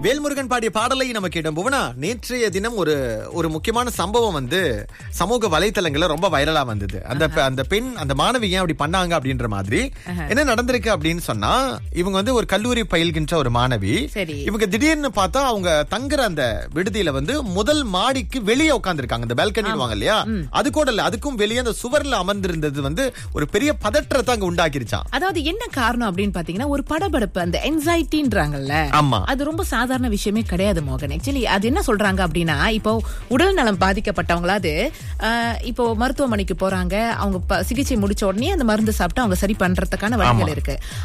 வேல்முருகன் பாடிய பாடலை நம்ம கேட்டோம் புவனா நேற்றைய தினம் ஒரு ஒரு முக்கியமான சம்பவம் வந்து சமூக வலைத்தளங்கள்ல ரொம்ப வைரலா வந்தது அந்த பெ- அந்த பெண் அந்த மாணவி ஏன் அப்படி பண்ணாங்க அப்படின்ற மாதிரி என்ன நடந்திருக்கு அப்படின்னு சொன்னா இவங்க வந்து ஒரு கல்லூரி பயில்கின்ற ஒரு மாணவி சரி. இவங்க திடீர்னு பார்த்தா அவங்க தங்குற அந்த விடுதியில வந்து முதல் மாடிக்கு வெளியே உட்கார்ந்திருக்காங்க இந்த பால்கனிடுவாங்க இல்லையா அது கூட இல்ல அதுக்கும் வெளியே அந்த சுவர்ல அமர்ந்திருந்தது வந்து ஒரு பெரிய பதற்றத்தை அங்க உண்டாக்கிருச்சான் அதாவது என்ன காரணம் அப்படின்னு பாத்தீங்கன்னா ஒரு படபடப்பு அந்த என்சைட்டின்றாங்கல்ல ஆமா அது ரொம்ப சாதாரண விஷயமே கிடையாது மோகன் ஆக்சுவலி அது என்ன சொல்றாங்க அப்படின்னா இப்போ உடல் நலம் பாதிக்கப்பட்டவங்களாவது ஆஹ், இப்போ மருத்துவமனைக்கு போறாங்க அவங்க ப- சிகிச்சை முடிச்ச உடனே அந்த மருந்து சாப்பிட்டு அவங்க சரி பண்றதுக்கான வழிகள் இருக்கு